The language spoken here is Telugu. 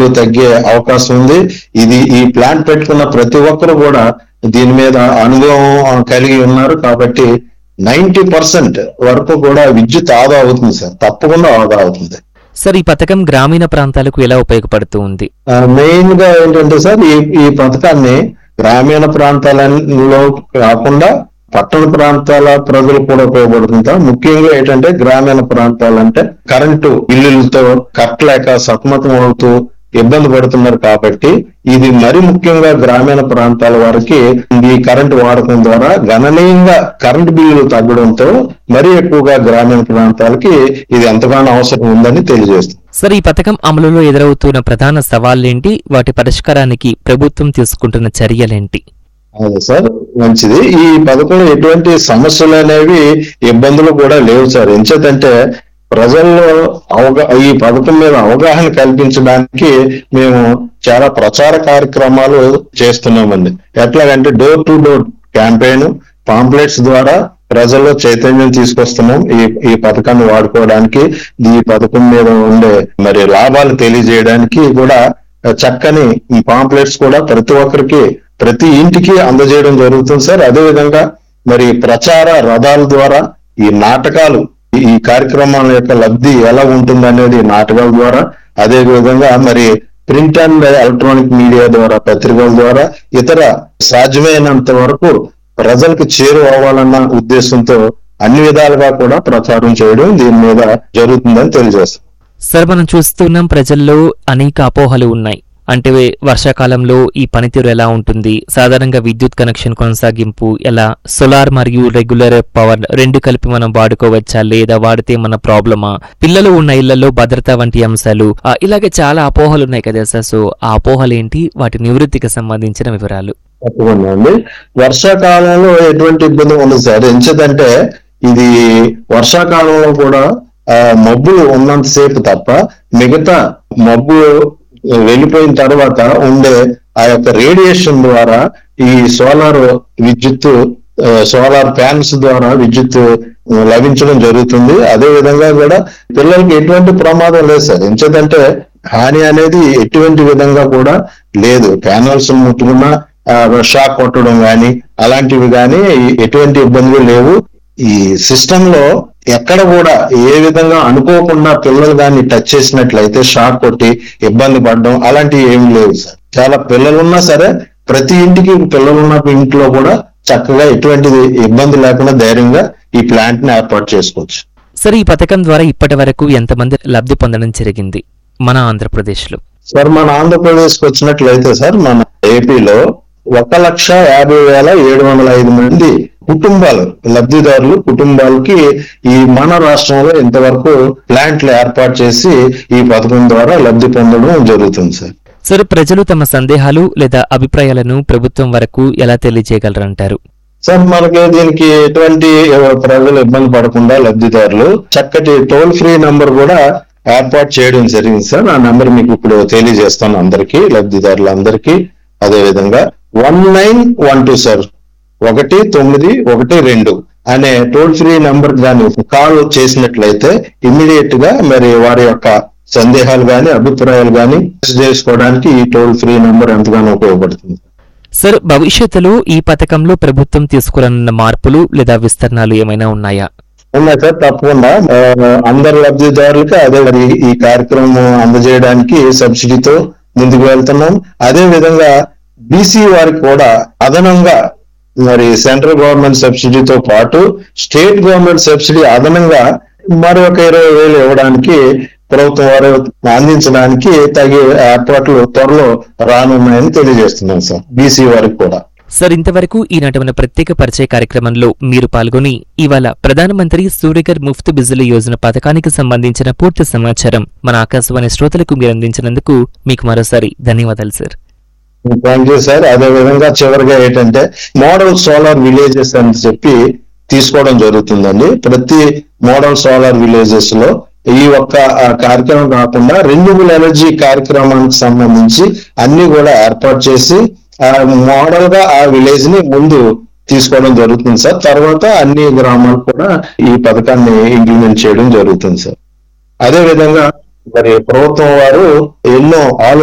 బిల్లులు తగ్గే అవకాశం ఉంది ఇది ఈ ప్లాంట్ పెట్టుకున్న ప్రతి ఒక్కరు కూడా దీని మీద అనుభవం కలిగి ఉన్నారు కాబట్టి నైన్టీ పర్సెంట్ వరకు కూడా విద్యుత్ ఆదా అవుతుంది సార్ తప్పకుండా ఆదా అవుతుంది సార్ ఈ పథకం గ్రామీణ ప్రాంతాలకు ఎలా ఉపయోగపడుతూ ఉంది మెయిన్ గా ఏంటంటే సార్ ఈ ఈ పథకాన్ని గ్రామీణ ప్రాంతాలలో కాకుండా పట్టణ ప్రాంతాల ప్రజలు కూడా ఉపయోగపడుతుంది సార్. ముఖ్యంగా ఏంటంటే గ్రామీణ ప్రాంతాలంటే కరెంటు బిల్లులతో కట్టలేక సతమతం అవుతూ ఇబ్బంది పడుతున్నారు కాబట్టి ఇది మరి ముఖ్యంగా గ్రామీణ ప్రాంతాల వారికి ఈ కరెంటు వాడకం ద్వారా గణనీయంగా కరెంటు బిల్లులు తగ్గడంతో మరీ ఎక్కువగా గ్రామీణ ప్రాంతాలకి ఇది ఎంతగానో అవసరం ఉందని తెలియజేస్తుంది సార్ ఈ పథకం అమలులో ఎదురవుతున్న ప్రధాన సవాళ్లేంటి వాటి పరిష్కారానికి ప్రభుత్వం తీసుకుంటున్న చర్యలేంటి అదే సార్ మంచిది ఈ పథకంలో ఎటువంటి సమస్యలు అనేవి ఇబ్బందులు కూడా లేవు సార్ ఎంచేతంటే ప్రజల్లో అవగా ఈ పథకం మీద అవగాహన కల్పించడానికి మేము చాలా ప్రచార కార్యక్రమాలు చేస్తున్నామండి ఎట్లాగంటే door to door campaign pamphlets ద్వారా ప్రజల్లో చైతన్యం తీసుకొస్తున్నాం ఈ ఈ పథకాన్ని వాడుకోవడానికి ఈ పథకం మీద ఉండే మరి లాభాలు తెలియజేయడానికి కూడా చక్కని ఈ పాంప్లెట్స్ కూడా ప్రతి ఒక్కరికి ప్రతి ఇంటికి అందజేయడం జరుగుతుంది సార్ అదే విధంగా మరి ప్రచార రథాల ద్వారా ఈ నాటకాలు ఈ- ఈ కార్యక్రమాల యొక్క లబ్ధి ఎలా ఉంటుంది అనేది నాటకాల ద్వారా అదే విధంగా మరి ప్రింట్ అండ్ ఎలక్ట్రానిక్ మీడియా ద్వారా పత్రికల ద్వారా ఇతర సాధ్యమైనంత వరకు ప్రజలకు చేరు అవ్వాలన్న ఉద్దేశంతో అన్ని విధాలుగా కూడా ప్రచారం చేయడం దీని మీద జరుగుతుందని తెలియజేస్తాం సార్ మనం చూస్తున్నాం ప్రజల్లో అనేక అపోహలు ఉన్నాయి అంటే వర్షాకాలంలో ఈ పనితీరు ఎలా ఉంటుంది సాధారణంగా విద్యుత్ కనెక్షన్ కొనసాగింపు ఎలా సోలార్ మరియు రెగ్యులర్ పవర్ రెండు కలిపి మనం వాడుకోవచ్చా లేదా వాడితే మన ప్రాబ్లమా పిల్లలు ఉన్న ఇళ్లలో భద్రత వంటి అంశాలు ఆ, ఇలాగే చాలా అపోహలు ఉన్నాయి కదా సార్ సో ఆ అపోహలు ఏంటి వాటి నివృత్తికి సంబంధించిన వివరాలు తప్పకుండా అండి వర్షాకాలంలో ఎటువంటి ఇబ్బంది ఉండదు సార్ ఎంచేదంటే ఇది వర్షాకాలంలో కూడా ఆ, మబ్బులు ఉన్నంతసేపు తప్ప మిగతా మబ్బు వెళ్ళిపోయిన తర్వాత ఉండే ఆ యొక్క రేడియేషన్ ద్వారా ఈ సోలార్ విద్యుత్ సోలార్ ఫ్యాన్స్ ద్వారా విద్యుత్ ఆ, లభించడం జరుగుతుంది అదే విధంగా కూడా పిల్లలకి ఎటువంటి ప్రమాదం లేదు సార్ ఎంచేదంటే హాని అనేది ఎటువంటి విధంగా కూడా లేదు ప్యానల్స్ ముట్టుకున్నా ఆ, షాక్ కొట్టడం గాని అలాంటివి గాని ఎటువంటి ఇబ్బందులు లేవు ఈ సిస్టమ్ లో ఎక్కడ కూడా ఏ విధంగా అనుకోకుండా పిల్లలు దాన్ని టచ్ చేసినట్లయితే షాక్ కొట్టి ఇబ్బంది పడడం అలాంటివి ఏమి లేవు సార్ చాలా పిల్లలు ఉన్నా సరే ప్రతి ఇంటికి పిల్లలు ఉన్న ఇంట్లో కూడా చక్కగా ఎటువంటి ఇబ్బంది లేకుండా ధైర్యంగా ఈ ప్లాంట్ ని ఏర్పాటు చేసుకోవచ్చు సార్ ఈ పథకం ద్వారా ఇప్పటి వరకు ఎంతమంది లబ్ధి పొందడం జరిగింది మన ఆంధ్రప్రదేశ్లో సార్ మన ఆంధ్రప్రదేశ్ కి వచ్చినట్లయితే సార్ మన ఏపీలో ఒక లక్ష యాభై వేల ఏడు వందల ఐదు మంది కుటుంబాలు లబ్ధిదారులు కుటుంబాలకి ఈ మన రాష్ట్రంలో ఇంతవరకు ప్లాంట్లు ఏర్పాటు చేసి ఈ పథకం ద్వారా లబ్ధి పొందడం జరుగుతుంది సార్ సార్ ప్రజలు తమ సందేహాలు లేదా అభిప్రాయాలను ప్రభుత్వం వరకు ఎలా తెలియజేయగలరంటారు సార్ మనకి దీనికి ఎటువంటి ప్రజలు ఇబ్బంది పడకుండా లబ్ధిదారులు చక్కటి టోల్ ఫ్రీ నంబర్ కూడా ఏర్పాటు చేయడం జరిగింది సార్ ఆ నంబర్ మీకు ఇప్పుడు తెలియజేస్తాను అందరికీ లబ్ధిదారులందరికీ అదే విధంగా one nine one two sir ఒకటి తొమ్మిది ఒకటి రెండు అనే టోల్ ఫ్రీ నంబర్ దాన్ని కాల్ చేసినట్లయితే ఇమ్మీడియట్ గా మరి వారి యొక్క సందేహాలు గాని అభిప్రాయాలు గాని చేసుకోవడానికి ఈ టోల్ ఫ్రీ నంబర్ ఎంతగానో ఉపయోగపడుతుంది సార్ భవిష్యత్తులో ఈ పథకంలో ప్రభుత్వం తీసుకురానున్న మార్పులు లేదా విస్తరణలు ఏమైనా ఉన్నాయా ఉన్నాయి సార్ తప్పకుండా ఆ, అందరు లబ్ధిదారులకి అదే మరి ఈ కార్యక్రమం అందజేయడానికి సబ్సిడీతో ముందుకు వెళ్తున్నాం అదే విధంగా బీసీ వారికి కూడా అదనంగా మరి సెంట్రల్ గవర్నమెంట్ సబ్సిడీతో పాటు స్టేట్ గవర్నమెంట్ సబ్సిడీ అదనంగా మరొక ఇరవై వేలు ఇవ్వడానికి ప్రభుత్వం వారు అందించడానికి తగి ఏర్పాట్లు త్వరలో రానున్నాయని తెలియజేస్తున్నాం సార్ బీసీ వారికి కూడా సార్ ఇంతవరకు ఈనాటి మన ప్రత్యేక పరిచయ కార్యక్రమంలో మీరు పాల్గొని ఇవాళ ప్రధానమంత్రి సూర్యగర్ ముఫ్త్ బిజ్లీ యోజన పథకానికి సంబంధించిన పూర్తి సమాచారం మన ఆకాశవాణి శ్రోతలకు మీరు అందించినందుకు మీకు మరోసారి ధన్యవాదాలు సార్ థ్యాంక్ యూ సార్ అదే విధంగా చివరిగా ఏంటంటే మోడల్ సోలార్ విలేజెస్ అని చెప్పి తీసుకోవడం జరుగుతుందండి ప్రతి మోడల్ సోలార్ విలేజెస్ లో ఈ ఒక్క ఆ, కార్యక్రమం కాకుండా రెన్యూబుల్ ఎనర్జీ కార్యక్రమానికి సంబంధించి అన్ని కూడా ఏర్పాటు చేసి ఆ మోడల్ గా ఆ విలేజ్ ని ముందు తీసుకోవడం జరుగుతుంది సార్ తర్వాత అన్ని గ్రామాలు కూడా ఈ పథకాన్ని ఇంప్లిమెంట్ చేయడం జరుగుతుంది సార్ అదే విధంగా మరి ప్రభుత్వం వారు ఎన్నో ఆలో